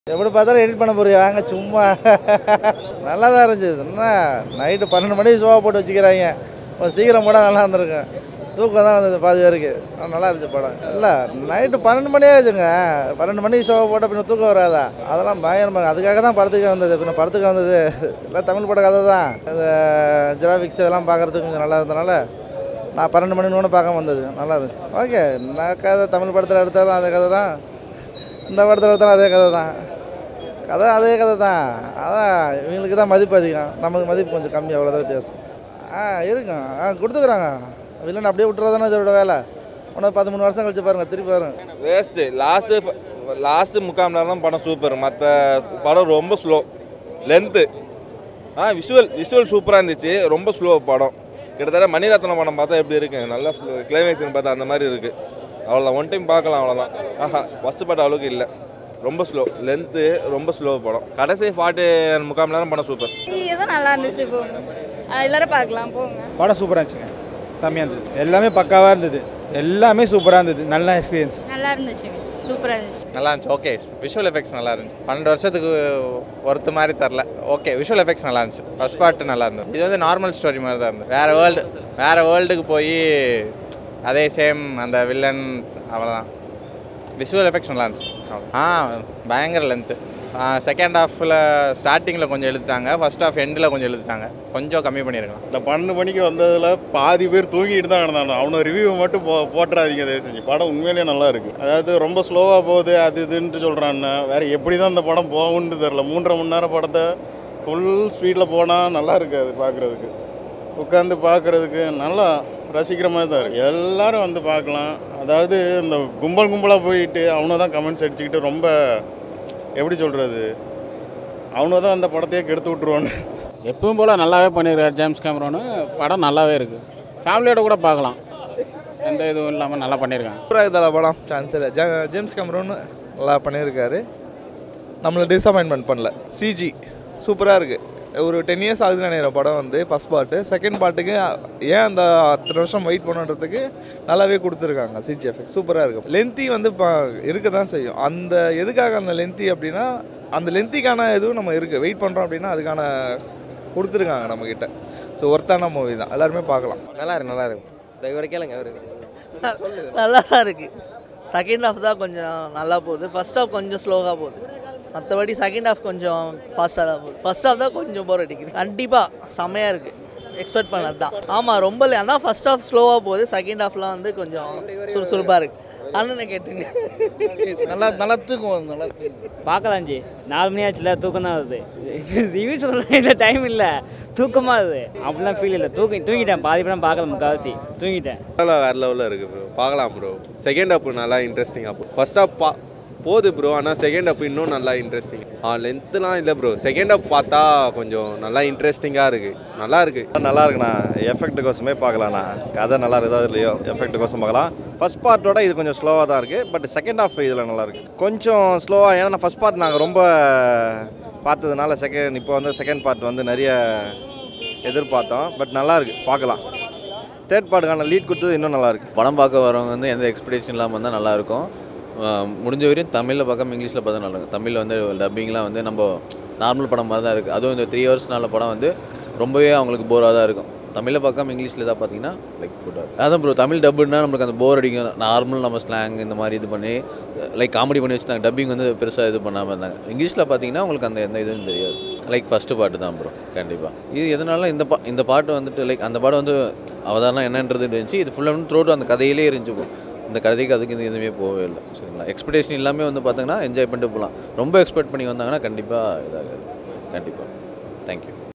எப்படி பார்த்தாலும் எடிட் பண்ண போறியா வாங்க சும்மா நல்லா தான் இருந்துச்சு சொன்னா நைட்டு பன்னெண்டு மணிக்கு ஷோவை போட்டு வச்சுக்கிறாங்க கொஞ்சம் சீக்கிரம் போட நல்லா இருந்திருக்கும் தூக்கம் தான் வந்தது பாதி பேருக்கு ஆனா நல்லா இருந்துச்சு படம் இல்லை நைட்டு பன்னெண்டு மணியே வச்சுங்க பன்னெண்டு மணிக்கு ஷோவை போட்டால் பின்ன தூக்கம் வராதா அதெல்லாம் பயங்கரமாக அதுக்காக தான் படத்துக்கு வந்தது பின்ன படத்துக்கு வந்தது எல்லாம் தமிழ் பட கதை தான் இந்த ஜெராபிக்ஸ் இதெல்லாம் பார்க்குறதுக்கு கொஞ்சம் நல்லா இருந்தனால நான் பன்னெண்டு மணி ஒன்று பார்க்க வந்தது நல்லா இருந்துச்சு ஓகே நான் கதை தமிழ் படத்தில் எடுத்தாலும் அதே கதை தான் இந்த படத்தில் எடுத்தாலும் அதே கதை தான் கதை அதே கதை தான் அதான் இவங்களுக்கு தான் மதிப்பு அதிகம் நமக்கு மதிப்பு கொஞ்சம் கம்மி அவ்வளோதான் வித்தியாசம் ஆ இருக்கும் ஆ கொடுத்துக்குறாங்க வில்லன் அப்படியே விட்டுறதானே இதோட வேலை இன்னும் பத்து மூணு வருஷம் கழிச்சு பாருங்கள் திருப்பி பாருங்க வேஸ்ட்டு லாஸ்ட்டு லாஸ்ட்டு முக்கால் மணி நேரம் தான் படம் சூப்பர் மற்ற படம் ரொம்ப ஸ்லோ லென்த்து ஆ விஷுவல் விஷுவல் சூப்பராக இருந்துச்சு ரொம்ப ஸ்லோ படம் கிட்டத்தட்ட மணிரத்னம் படம் பார்த்தா எப்படி இருக்கு நல்லா ஸ்லோ கிளைமேக்ஸ்னு பார்த்தா அந்த மாதிரி இருக்குது அவ்வளோதான் ஒன் டைம் பார்க்கலாம் அவ்வளோதான் ஆஹா ஃபஸ்ட்டு படம் அளவுக்கு இல்லை ரொம்ப ஸ்லோ லென்த்து ரொம்ப ஸ்லோ படம் கடைசி ஃபார்ட்டி முக்கால் மணி நேரம் படம் சூப்பர் எதுவும் நல்லா இருந்துச்சு போங்க ஆ, எல்லாரும் பார்க்கலாம் போங்க படம் சூப்பராக இருந்துச்சுங்க செம்மையாக இருந்தது எல்லாமே பக்காவாக இருந்தது எல்லாமே சூப்பராக இருந்தது நல்ல எக்ஸ்பீரியன்ஸ் நல்லா இருந்துச்சு சூப்பராக இருந்துச்சு நல்லா இருந்துச்சு ஓகே விஷுவல் எஃபெக்ட்ஸ் நல்லா இருந்துச்சு பன்னெண்டு வருஷத்துக்கு ஒருத்த மாதிரி தரல ஓகே விஷுவல் எஃபெக்ட்ஸ் நல்லா இருந்துச்சு ஃபர்ஸ்ட் பார்ட் நல்லா இருந்தது இது வந்து நார்மல் ஸ்டோரி மாதிரி தான் இருந்தது வேறு வேர்ல்டு வேறு வேர்ல்டுக்கு போய் அதே சேம் அந்த வில்லன் அவ்வளோதான் விஷுவல் எஃபெக்ட்ஸ் நல்லா இருந்துச்சு அவ்வளோ. ஆ பயங்கர லென்த்து செகண்ட் ஹாஃபில் ஸ்டார்டிங்கில் கொஞ்சம் எழுதிட்டாங்க ஃபர்ஸ்ட் ஹாஃப் எண்டில் கொஞ்சம் எழுதிட்டாங்க கொஞ்சம் கம்மி பண்ணியிருக்கலாம் இந்த பன்னெண்டு மணிக்கு வந்ததில் பாதி பேர் தூங்கிட்டு தான் கிடந்தாங்க அவனை ரிவ்யூ மட்டும் போ போட்டுறாதீங்க தயவு செஞ்சு படம் உண்மையிலேயே நல்லா இருக்கு அதாவது ரொம்ப ஸ்லோவாக போகுது அது இதுன்ட்டு சொல்கிறான்னு வேற எப்படி தான் இந்த படம் போகும்னு தெரில மூன்றரை மணி நேரம் படத்தை ஃபுல் ஸ்பீடில் போனால் நல்லா இருக்காது பார்க்குறதுக்கு உட்காந்து பார்க்குறதுக்கு நல்லா ரசிக்கிற மாதிரி தான் இருக்குது எல்லாரும் வந்து பார்க்கலாம் அதாவது இந்த கும்பல் கும்பலாக போயிட்டு அவனை தான் கமெண்ட்ஸ் அடிச்சுக்கிட்டு ரொம்ப எப்படி சொல்கிறது அவனை தான் அந்த படத்தையே கெடுத்து விட்ருவான்னு எப்பவும் போல் நல்லாவே பண்ணியிருக்காரு ஜேம்ஸ் கேமரோனு படம் நல்லாவே இருக்குது ஃபேமிலியோட கூட பார்க்கலாம் எந்த இதுவும் இல்லாமல் நல்லா பண்ணியிருக்காங்க சூப்பராக இருக்குதா படம் சான்ஸ் இல்லை ஜே ஜேம்ஸ் கேமரூன் நல்லா பண்ணியிருக்காரு நம்மளை டிசப்பாயின்மெண்ட் பண்ணல சிஜி சூப்பராக இருக்குது ஒரு டென் இயர்ஸ் ஆகுதுன்னு நினைக்கிறேன் படம் வந்து ஃபஸ்ட் பார்ட்டு செகண்ட் பார்ட்டுக்கு ஏன் அந்த அத்தனை வருஷம் வெயிட் பண்ணுன்றதுக்கு நல்லாவே கொடுத்துருக்காங்க சிஜி எஃபெக்ட் சூப்பராக இருக்குது லென்த்தி வந்து இப்போ இருக்க தான் செய்யும் அந்த எதுக்காக அந்த லென்த்தி அப்படின்னா அந்த லென்த்திக்கான இதுவும் நம்ம இருக்குது வெயிட் பண்ணுறோம் அப்படின்னா அதுக்கான கொடுத்துருக்காங்க நம்மக்கிட்ட ஸோ ஒர்த்தான மூவி தான் எல்லாருமே பார்க்கலாம் நல்லா இருக்கு நல்லா இருக்கு இவரை கேளுங்க அவரு நல்லா தான் இருக்குது செகண்ட் ஹாஃப் தான் கொஞ்சம் நல்லா போகுது ஃபர்ஸ்ட் ஹாஃப் கொஞ்சம் ஸ்லோவாக போகுது மற்றபடி செகண்ட் ஹாஃப் கொஞ்சம் ஃபாஸ்ட்டாக தான் போகுது ஃபர்ஸ்ட் ஹாஃப் தான் கொஞ்சம் போர் அடிக்குது கண்டிப்பாக செம்மையாக இருக்குது எக்ஸ்பெக்ட் பண்ணது தான் ஆமாம் ரொம்ப இல்லை அதான் ஃபர்ஸ்ட் ஹாஃப் ஸ்லோவாக போகுது செகண்ட் ஹாஃப்லாம் வந்து கொஞ்சம் சுறுசுறுப்பாக இருக்குது அண்ணனை கேட்டுங்க நல்லா நல்லா தூக்கம் நல்லா தூக்கம் பார்க்கலாம் ஜி நாலு மணி ஆச்சுல தூக்கம் தான் வருது ரிவ்யூ சொல்கிறேன் இல்லை டைம் இல்லை தூக்கமாக வருது அப்படிலாம் ஃபீல் இல்லை தூக்கி தூங்கிட்டேன் பாதி படம் பார்க்கல முக்கால்வாசி தூங்கிட்டேன் வேறு லெவலில் இருக்குது ப்ரோ பார்க்கலாம் ப்ரோ செகண்ட் ஹாப் நல்லா இன்ட்ரெஸ்டிங்காக போ ஃபர்ஸ்ட் ஹாப் பா போகுது ப்ரோ ஆனால் செகண்ட் ஹாப் இன்னும் நல்லா இன்ட்ரெஸ்டிங் ஆ லென்த்துலாம் இல்லை ப்ரோ செகண்ட் ஹாப் பார்த்தா கொஞ்சம் நல்லா இன்ட்ரெஸ்டிங்காக இருக்குது நல்லா இருக்குது நல்லா இருக்குண்ணா எஃபெக்ட் கோசமே பார்க்கலாண்ணா கதை நல்லா இருக்குதா இல்லையோ எஃபெக்ட் கோசம் பார்க்கலாம் ஃபர்ஸ்ட் பார்ட்டோட இது கொஞ்சம் ஸ்லோவாக தான் இருக்குது பட் செகண்ட் ஹாஃப் இதில் நல்லா இருக்கு கொஞ்சம் ஸ்லோவாக ஏன்னா ஃபர்ஸ்ட் பார்ட் நாங்கள் ரொம்ப பார்த்ததுனால செகண்ட் இப்போ வந்து செகண்ட் பார்ட் வந்து நிறைய எதிர்பார்த்தோம் பட் நல்லா இருக்கு பார்க்கலாம் தேர்ட் பார்ட்டுக்கான லீட் கொடுத்தது இன்னும் நல்லா இருக்கு படம் பார்க்க வரவங்க வந்து எந்த எக்ஸ்பெக்டேஷன் இல்லாமல் வந்தால் நல்லாயிருக்கும் முடிஞ்ச வரையும் தமிழில் பார்க்காம இங்கிலீஷில் பார்த்தா நல்லா இருக்கும் தமிழில் வந்து டப்பிங்லாம் வந்து நம்ம நார்மல் படம் மாதிரி தான் இருக்குது அதுவும் இந்த த்ரீ ஹவர்ஸ்னால படம் வந்து ரொம்பவே அவங்களுக்கு போராக தான் இருக்கும் தமிழில் பார்க்காம இங்கிலீஷில் தான் பார்த்தீங்கன்னா லைக் குட்டாக அதான் ப்ரோ தமிழ் டப்புன்னா நம்மளுக்கு அந்த போர் அடிக்கும் நார்மல் நம்ம ஸ்லாங் இந்த மாதிரி இது பண்ணி லைக் காமெடி பண்ணி வச்சுருந்தாங்க டப்பிங் வந்து பெருசாக இது பண்ணாமல் இருந்தாங்க இங்கிலீஷில் பார்த்தீங்கன்னா உங்களுக்கு அந்த எந்த இதுவும் தெரியாது லைக் ஃபஸ்ட்டு பாட்டு தான் ப்ரோ கண்டிப்பாக இது எதனால இந்த பா இந்த பாட்டு வந்துட்டு லைக் அந்த பாடம் வந்து அவதாரணம் என்னன்றது இருந்துச்சு இது ஃபுல்லாக த்ரோட்டு அந்த கதையிலே இருந்துச்சு bro. இந்த கதைக்கு அதுக்கு இது எதுவுமே போகவே இல்லை சரிங்களா எக்ஸ்பெக்டேஷன் எல்லாமே வந்து பார்த்தீங்கன்னா என்ஜாய் பண்ணிட்டு போகலாம் ரொம்ப எக்ஸ்பெக்ட் பண்ணி வந்தாங்கன்னா கண்டிப்பாக இதாகாது கண்டிப்பாக தேங்க்யூ